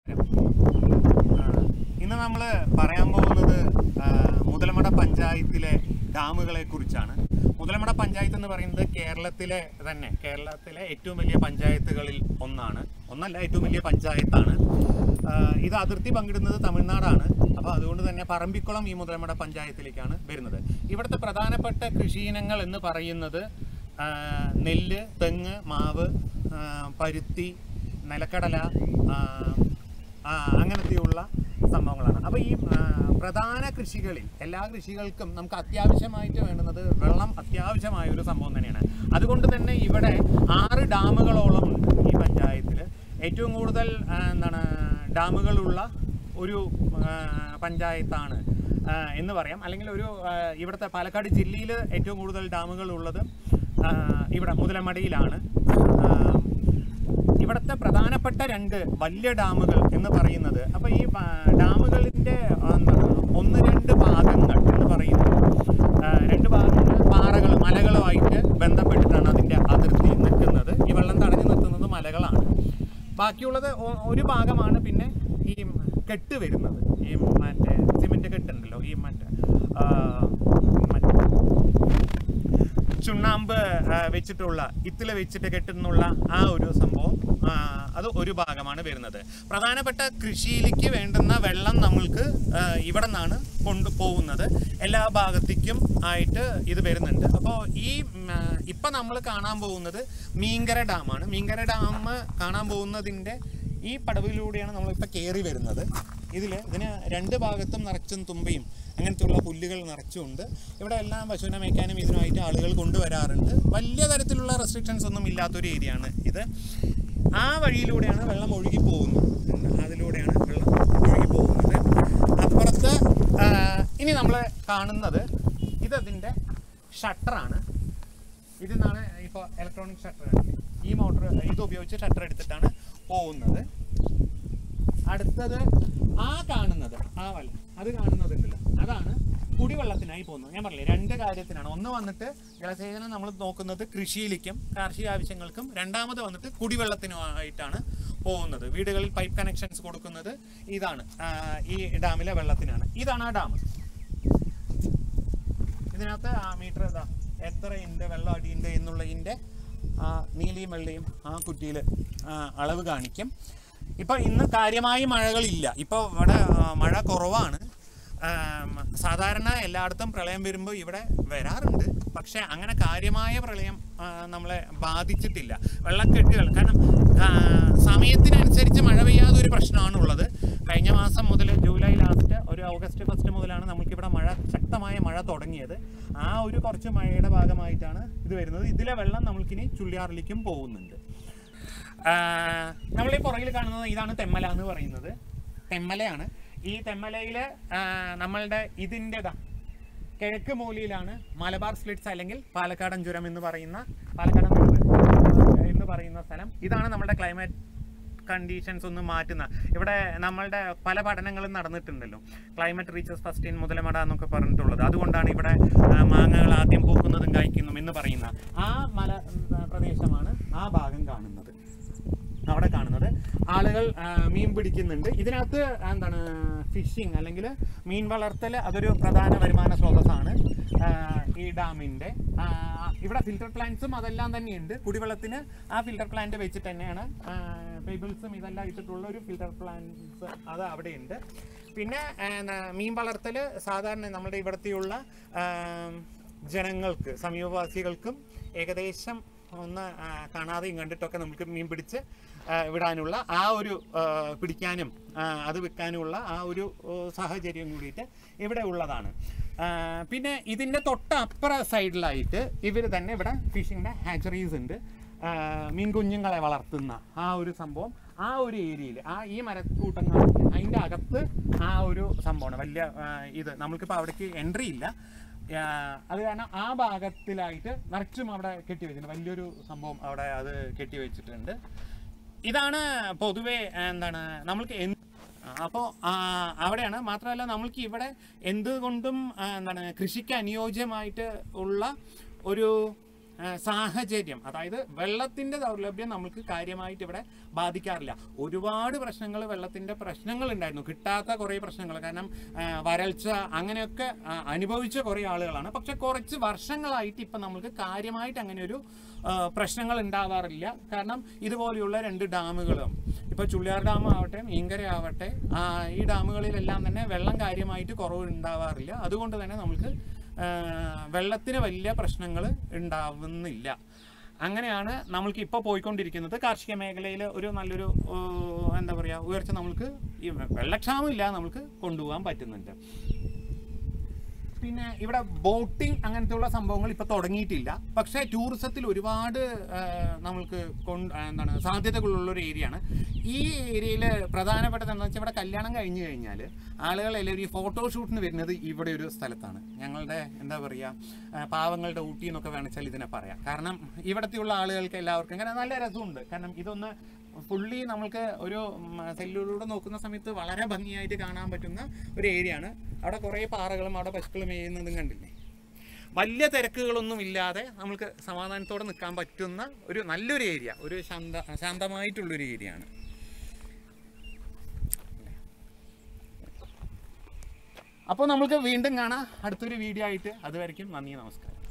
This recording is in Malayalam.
ഇന്ന് നമ്മൾ പറയാൻ പോകുന്നത് ആ, മുതലമട പഞ്ചായത്തിലെ ഡാമുകളെ കുറിച്ചാണ് മുതലമട പഞ്ചായത്ത് എന്ന് പറയുന്നത് കേരളത്തിലെ തന്നെ കേരളത്തിലെ ഏറ്റവും വലിയ പഞ്ചായത്തുകളിൽ ഒന്നാണ് ഒന്നല്ല ഏറ്റവും വലിയ പഞ്ചായത്താണ് ആ, ഇത് അതിർത്തി പങ്കിടുന്നത് തമിഴ്നാടാണ് അപ്പോൾ അതുകൊണ്ട് തന്നെ പറമ്പിക്കുളം ഈ മുതലമട പഞ്ചായത്തിലേക്കാണ് വരുന്നത് ഇവിടുത്തെ പ്രധാനപ്പെട്ട കൃഷിയിനങ്ങൾ എന്ന് പറയുന്നത് ആ, നെല്ല് തെങ്ങ് മാവ് ആ, പരുത്തി നിലക്കടല ആ, ആ, അങ്ങനത്തെയുള്ള സംഭവങ്ങളാണ് അപ്പോൾ ഈ ആ, പ്രധാന കൃഷികളിൽ എല്ലാ കൃഷികൾക്കും നമുക്ക് അത്യാവശ്യമായിട്ട് വേണ്ടുന്നത് വെള്ളം അത്യാവശ്യമായ ഒരു സംഭവം തന്നെയാണ് അതുകൊണ്ട് തന്നെ ഇവിടെ ആറ് ഡാമുകളോളം ഉണ്ട് ഈ പഞ്ചായത്തിൽ ഏറ്റവും കൂടുതൽ ആ, എന്താണ് ഡാമുകളുള്ള ഒരു ആ, പഞ്ചായത്താണ് ആ, എന്ന് പറയാം അല്ലെങ്കിൽ ഒരു ആ, ഇവിടുത്തെ പാലക്കാട് ജില്ലയിൽ ഏറ്റവും കൂടുതൽ ഡാമുകൾ ഉള്ളത് ആ, ഇവിടെ മുതലമടയിലാണ് ആ, ഇവിടുത്തെ പ്രധാനപ്പെട്ട രണ്ട് വലിയ ഡാമുകൾ എന്ന് പറയുന്നത് അപ്പോൾ ഈ ആ, ഡാമുകളിൻ്റെ ആ, എന്താണ് ഒന്ന് രണ്ട് ഭാഗങ്ങൾ എന്ന് പറയുന്നത് ആ, രണ്ട് ഭാഗങ്ങൾ പാറകൾ മലകളുമായിട്ട് ബന്ധപ്പെട്ടിട്ടാണ് അതിൻ്റെ അതിർത്തി നിൽക്കുന്നത് ഈ വെള്ളം തടഞ്ഞു നിർത്തുന്നത് മലകളാണ് ബാക്കിയുള്ളത് ഒ- ഒരു ഭാഗമാണ് പിന്നെ ഈ കെട്ട് വരുന്നത് ഈ മറ്റേ സിമെൻറ്റ് കെട്ടുണ്ടല്ലോ ഈ മറ്റേ ആ, മറ്റേ ചുണ്ണാമ്പ് ആ, വെച്ചിട്ടുള്ള ഇത്തില വെച്ചിട്ട് കെട്ടുന്നുള്ള ആ ഒരു സംഭവം ആ, അത് ഒരു ഭാഗമാണ് വരുന്നത് പ്രധാനപ്പെട്ട കൃഷിയിലേക്ക് വേണ്ടുന്ന വെള്ളം നമ്മൾക്ക് ആ, ഇവിടെ നിന്നാണ് കൊണ്ടുപോകുന്നത് എല്ലാ ഭാഗത്തേക്കും ആയിട്ട് ഇത് വരുന്നുണ്ട് അപ്പോൾ ഈ ഉം, ആ, ഇപ്പം നമ്മൾ കാണാൻ പോകുന്നത് മീങ്കര ഡാമാണ് മീങ്കര ഡാം കാണാൻ പോകുന്നതിൻ്റെ ഈ പടവിലൂടെയാണ് നമ്മളിപ്പോൾ കയറി വരുന്നത് ഇതിൽ ഇതിന് രണ്ട് ഭാഗത്തും നിറച്ചും തുമ്പയും അങ്ങനത്തെയുള്ള പുല്ലുകൾ നിറച്ചുകൊണ്ട് ഇവിടെ എല്ലാം പശുവിനെ മേയ്ക്കാനും ഇതിനുമായിട്ട് ആളുകൾ കൊണ്ടുവരാറുണ്ട് വലിയ തരത്തിലുള്ള റെസ്ട്രിക്ഷൻസ് ഒന്നും ഇല്ലാത്തൊരു ഏരിയ ആണ് ഇത് ആ വഴിയിലൂടെയാണ് വെള്ളം ഒഴുകി പോകുന്നത് അതിലൂടെയാണ് വെള്ളം ഒഴുകി പോകുന്നത് അപ്പുറത്ത് ആ, ഇനി നമ്മൾ കാണുന്നത് ഇതതിൻ്റെ ഷട്ടറാണ് ഇതിൽ നിന്നാണ് ഇപ്പോൾ ഇലക്ട്രോണിക് ഷട്ടർ ഈ മോട്ടർ ഇത് ഉപയോഗിച്ച് ഷട്ടർ എടുത്തിട്ടാണ് പോകുന്നത് അടുത്തത് ആ കാണുന്നത് ആ വല്ല അത് കാണുന്നതുണ്ടല്ലോ അതാണ് കുടിവെള്ളത്തിനായി പോകുന്നത് ഞാൻ പറഞ്ഞില്ലേ രണ്ട് കാര്യത്തിനാണ് ഒന്ന് വന്നിട്ട് ജലസേചനം നമ്മൾ നോക്കുന്നത് കൃഷിയിലേക്കും കാർഷിക ആവശ്യങ്ങൾക്കും രണ്ടാമത് വന്നിട്ട് കുടിവെള്ളത്തിനുമായിട്ടാണ് പോകുന്നത് വീടുകളിൽ പൈപ്പ് കണക്ഷൻസ് കൊടുക്കുന്നത് ഇതാണ് ആ, ഈ ഡാമിലെ വെള്ളത്തിനാണ് ഇതാണ് ആ ഡാം ഇതിനകത്ത് ആ മീറ്റർ ഇതാ എത്ര ഉണ്ട് വെള്ളം അടിയുണ്ട് എന്നുള്ളതിൻ്റെ ആ നീലിയും വെള്ളയും ആ കുറ്റിയിൽ അളവ് കാണിക്കും ഇപ്പോൾ ഇന്ന് കാര്യമായി മഴകളില്ല ഇപ്പോൾ ഇവിടെ ആ, മഴ കുറവാണ് ആം, സാധാരണ എല്ലായിടത്തും പ്രളയം വരുമ്പോൾ ഇവിടെ വരാറുണ്ട് പക്ഷേ അങ്ങനെ കാര്യമായ പ്രളയം ആ, നമ്മളെ ബാധിച്ചിട്ടില്ല വെള്ളക്കെട്ടുകൾ കാരണം ആ, സമയത്തിനനുസരിച്ച് മഴ പെയ്യാതെ ഒരു പ്രശ്നമാണ് ഉള്ളത് കഴിഞ്ഞ മാസം മുതൽ ജൂലൈ ലാസ്റ്റ് ഒരു ഓഗസ്റ്റ് ഫസ്റ്റ് മുതലാണ് നമുക്കിവിടെ മഴ ശക്തമായ മഴ തുടങ്ങിയത് ആ ഒരു കുറച്ച് മഴയുടെ ഭാഗമായിട്ടാണ് ഇത് വരുന്നത് ഇതിലെ വെള്ളം നമ്മൾക്കിനി ചുള്ളിയാറിലേക്കും പോകുന്നുണ്ട് നമ്മൾ ഈ പുറകിൽ കാണുന്നത് ഇതാണ് തെമ്മല എന്ന് പറയുന്നത് തെമ്മലയാണ് ഈ തെമ്മലയിൽ നമ്മളുടെ ഇതിൻ്റെ ദാ കിഴക്ക് മൂലയിലാണ് മലബാർ സ്ലിറ്റ്സ് അല്ലെങ്കിൽ പാലക്കാടൻ ചുരം എന്ന് പറയുന്ന പാലക്കാടൻ ചുരം എന്ന് പറയുന്ന സ്ഥലം ഇതാണ് നമ്മുടെ ക്ലൈമറ്റ് കണ്ടീഷൻസ് ഒന്ന് മാറ്റുന്ന ഇവിടെ നമ്മളുടെ പല പഠനങ്ങളും നടന്നിട്ടുണ്ടല്ലോ climate reaches first in Muthalamada എന്നൊക്കെ പറഞ്ഞിട്ടുള്ളത് അതുകൊണ്ടാണ് ഇവിടെ ആ, മാങ്ങകൾ ആദ്യം പൂക്കുന്നതും കായ്ക്കുന്നതും എന്ന് പറയുന്ന ആ മല ഉം, പ്രദേശമാണ് ആ ഭാഗം കാണുന്നത് അവിടെ കാണുന്നത് ആളുകൾ ആ, മീൻ പിടിക്കുന്നുണ്ട് ഇതിനകത്ത് എന്താണ് ഫിഷിംഗ് അല്ലെങ്കിൽ മീൻ വളർത്തൽ അതൊരു പ്രധാന വരുമാന സ്രോതസ്സാണ് ആ, ഈ ഡാമിൻ്റെ ഇവിടെ ഫിൽറ്റർ പ്ലാന്റ്സും അതെല്ലാം തന്നെയുണ്ട് കുടിവെള്ളത്തിന് ആ ഫിൽറ്റർ പ്ലാന്റ് വെച്ചിട്ട് തന്നെയാണ് പേബിൾസും ഇതെല്ലാം ഇട്ടിട്ടുള്ള ഒരു ഫിൽറ്റർ പ്ലാന്റ്സ് അത് അവിടെയുണ്ട് പിന്നെ ആ, ന- മീൻ വളർത്തൽ സാധാരണ നമ്മുടെ ഇവിടത്തെയുള്ള ആ, ജനങ്ങൾക്ക് സമീപവാസികൾക്കും ഏകദേശം ഒന്ന് ആ, കാണാതെയും കണ്ടിട്ടൊക്കെ നമുക്ക് മീൻ പിടിച്ച് ആ, വിടാനുള്ള ആ ഒരു ആ, പിടിക്കാനും ആ, അത് വിൽക്കാനുമുള്ള ആ ഒരു ഓ, സാഹചര്യം കൂടിയിട്ട് ഇവിടെ ഉള്ളതാണ് ആ, പിന്നെ ഇതിൻ്റെ തൊട്ടപ്പുറ സൈഡിലായിട്ട് ഇവർ തന്നെ ഇവിടെ ഫിഷിങ്ങിൻ്റെ ഹാച്ചറീസ് ഉണ്ട് ആ, മീൻ കുഞ്ഞുങ്ങളെ വളർത്തുന്ന ആ ഒരു സംഭവം ആ ഒരു ഏരിയയിൽ ആ ഈ മരക്കൂട്ടങ്ങൾ അതിൻ്റെ അകത്ത് ആ ഒരു സംഭവമാണ് വലിയ ആ, ഇത് നമ്മൾക്കിപ്പോൾ അവിടേക്ക് എൻട്രി ഇല്ല ആ, അത് കാരണം ആ ഭാഗത്തിലായിട്ട് നിറച്ചും അവിടെ കെട്ടി വെച്ചിട്ടുണ്ട് വലിയൊരു സംഭവം അവിടെ അത് കെട്ടി വെച്ചിട്ടുണ്ട് ഇതാണ് പൊതുവെ എന്താണ് നമ്മൾക്ക് എന്ത് അപ്പോൾ അവിടെയാണ് മാത്രമല്ല നമ്മൾക്ക് ഇവിടെ എന്തുകൊണ്ടും ആ, എന്താണ് കൃഷിക്ക് അനുയോജ്യമായിട്ട് ഉള്ള ഒരു ആ, സാഹചര്യം അതായത് വെള്ളത്തിന്റെ ദൗർലഭ്യം നമുക്ക് കാര്യമായിട്ട് ഇവിടെ ബാധിക്കാറില്ല ഒരുപാട് പ്രശ്നങ്ങൾ വെള്ളത്തിന്റെ പ്രശ്നങ്ങൾ ഉണ്ടായിരുന്നു കിട്ടാത്ത കുറേ പ്രശ്നങ്ങൾ കാരണം ആ, വരൾച്ച അങ്ങനെയൊക്കെ ആ, അനുഭവിച്ച കുറേ ആളുകളാണ് പക്ഷെ കുറച്ച് വർഷങ്ങളായിട്ട് ഇപ്പം നമുക്ക് കാര്യമായിട്ട് അങ്ങനെ ഒരു ആ, പ്രശ്നങ്ങൾ ഉണ്ടാവാറില്ല കാരണം ഇതുപോലെയുള്ള രണ്ട് ഡാമുകളും ഇപ്പോൾ ചുള്ളിയാർ ഡാം ആവട്ടെ മീങ്കര ആവട്ടെ ആ, ഈ ഡാമുകളിലെല്ലാം തന്നെ വെള്ളം കാര്യമായിട്ട് കുറവ് ഉണ്ടാവാറില്ല അതുകൊണ്ട് തന്നെ നമുക്ക് ആ, വെള്ളത്തിന് വലിയ പ്രശ്നങ്ങൾ ഉണ്ടാവുന്നില്ല അങ്ങനെയാണ് നമ്മൾക്ക് ഇപ്പോൾ പോയിക്കൊണ്ടിരിക്കുന്നത് കാർഷിക മേഖലയിൽ ഒരു നല്ലൊരു ഓ, എന്താ പറയുക ഉയർച്ച നമുക്ക് ഈ വെള്ളക്ഷാമം ഇല്ല നമുക്ക് കൊണ്ടുപോകാൻ പറ്റുന്നുണ്ട് പിന്നെ ഇവിടെ ബോട്ടിംഗ് അങ്ങനത്തെയുള്ള സംഭവങ്ങൾ ഇപ്പോൾ തുടങ്ങിയിട്ടില്ല പക്ഷേ ടൂറിസത്തിൽ ഒരുപാട് ആ, നമ്മൾക്ക് കൊണ്ട് ആ, എന്താണ് സാധ്യതകളുള്ള ഒരു ഏരിയയാണ് ഈ ഏരിയയിൽ പ്രധാനപ്പെട്ടത് എന്താണെന്ന് വെച്ചാൽ ഇവിടെ കല്യാണം കഴിഞ്ഞു കഴിഞ്ഞാൽ ആളുകൾ എല്ലാവരും ഈ ഫോട്ടോഷൂട്ടിന് വരുന്നത് ഇവിടെ ഒരു സ്ഥലത്താണ് ഞങ്ങളുടെ എന്താ പറയുക പാവങ്ങളുടെ ഊട്ടി എന്നൊക്കെ വേണമെച്ചാൽ ഇതിനെ പറയാം കാരണം ഇവിടത്തെയുള്ള ആളുകൾക്ക് എല്ലാവർക്കും അങ്ങനെ നല്ല രസമുണ്ട് കാരണം ഇതൊന്ന് ഫുള്ളി നമുക്ക് ഒരു സെല്ലിലൂടെ നോക്കുന്ന സമയത്ത് വളരെ ഭംഗിയായിട്ട് കാണാൻ പറ്റുന്ന ഒരു ഏരിയ ആണ് അവിടെ കുറേ പാറകളും അവിടെ പശുക്കളും മേയുന്നതും കണ്ടില്ലേ വലിയ തിരക്കുകളൊന്നും ഇല്ലാതെ നമുക്ക് സമാധാനത്തോടെ നിൽക്കാൻ പറ്റുന്ന ഒരു നല്ലൊരു ഏരിയ ഒരു ശാന്ത ശാന്തമായിട്ടുള്ളൊരു ഏരിയ ആണ് അപ്പോൾ നമുക്ക് വീണ്ടും കാണാം അടുത്തൊരു വീഡിയോ ആയിട്ട് അതുവരെയ്ക്കും നന്ദി നമസ്കാരം